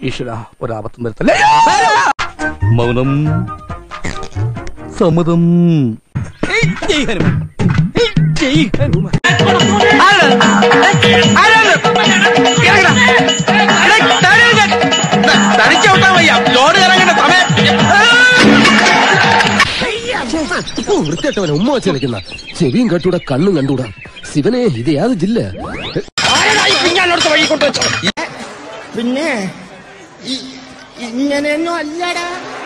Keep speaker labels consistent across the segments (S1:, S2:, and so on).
S1: ഈശ്വര ഒരാപത്തും വരുത്തല്ലേ മൗനം സമ്മതം
S2: വൃത്തിയായിട്ടവനെ ഉമ്മ വെച്ച് കളിക്കുന്ന ചെവിയും കട്ടൂടാ കണ്ണും കണ്ടൂടാ ശിവനെ ഇത് യാത് ജില്ല
S3: പിന്നെ ഇ- ഇങ്ങനെയൊന്നും അല്ലടാ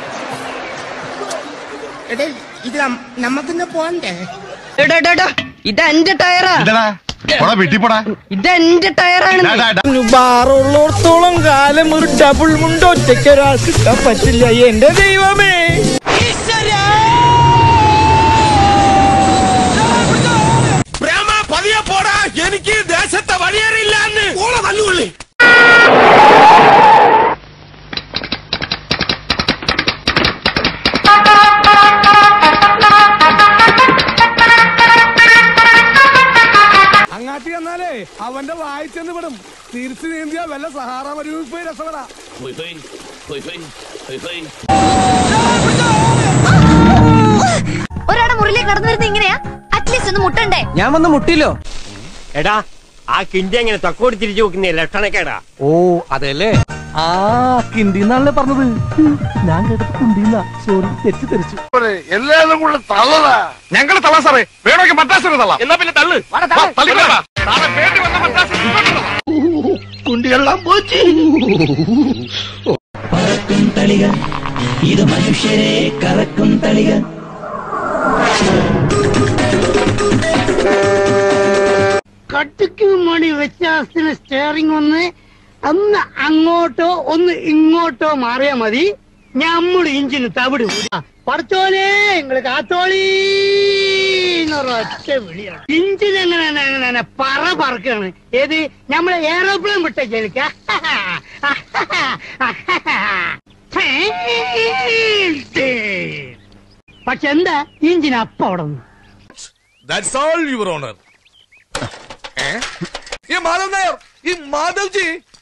S3: എടേ ഇത് നം- നമുക്കിന്ന് പോണ്ടേ
S4: ഇതെന്റെ ടയറാ
S5: വീട്ടിപ്പോടാ
S4: ഇതെന്റെ ടയറാണ്
S3: ബാറുള്ളോടത്തോളം കാലം ഒരു ഡബിൾ മുണ്ട് ഒറ്റയ്ക്ക് ഒരാൾക്ക് ഇട്ടാൻ പറ്റില്ല എന്റെ ദൈവമേ പതിയെ പോടാ എനിക്ക് ദേശത്തെ വഴിയേറിയില്ലാന്ന് ഓളെ തല്ലുകൊള്ളി അങ്ങാട്ടി എന്നാലേ അവന്റെ വായിച്ചെന്ന് വിടും തിരിച്ചു നീന്തിയ വല്ല സഹാറ മരുവിപ്പ് രസപ്പെടാ
S6: ഒരാടെ മുറിലേക്ക് കടന്നു വരുന്നത് ഇങ്ങനെയാ അറ്റ്ലീസ്റ്റ് ഒന്ന് മുട്ടണ്ടേ
S3: ഞാൻ വന്ന് മുട്ടില്ലോ
S7: എടാ ആ കിണ്ടി അങ്ങനെ തക്കോടി തിരിച്ചു നോക്കുന്ന ലക്ഷണക്കേടാ
S1: ഓ അതെല്ലേ ആ കിണ്ടിന്നാണല്ലേ പറഞ്ഞത് ഞാൻ കേട്ടത് കുണ്ടിന്ന സോറി തെറ്റിദ്ധരിച്ചു
S5: എല്ലാരും കൂടെ തള്ളടാ ഞങ്ങൾ തള്ളാം സാറേ വേണമെങ്കിൽ മദ്രാസിന് തള്ളാം എന്നാ പിന്നെ തള്ളു തള്ളിക്കൊള്ളാം നാളെ വേണ്ടി വന്ന മദ്രാസിന് ഇങ്ങോട്ട് തള്ളാം.
S2: കുണ്ടികളെല്ലാം പോച്ചു
S3: കട്ടിക്ക് മണി വ്യത്യാസത്തിന് സ്റ്റിയറിംഗ് ഒന്ന് ഒന്ന് അങ്ങോട്ടോ ഒന്ന് ഇങ്ങോട്ടോ മാറിയാ മതി ഞമ്മള് ഇഞ്ചിന് തവിട് കൂടി പറച്ചോലേ നിങ്ങള് കാത്തോളി ഒറ്റ വിളിയാണ് ഇഞ്ചിൻ എങ്ങനെ എങ്ങനെ- എങ്ങനെ പറ പറക്കാണ് ഏത് നമ്മളെ എയറോപ്ലെയിൻ വിട്ട ചെലിക്ക പക്ഷെ എന്താ ഇഞ്ചിൻ അപ്പ അവിടെ നിന്ന്
S8: ദാറ്റ്സ് ഓൾ യുവർ ഓണർ ഈ മാധവ് നായർ ഈ മാധവ്ജി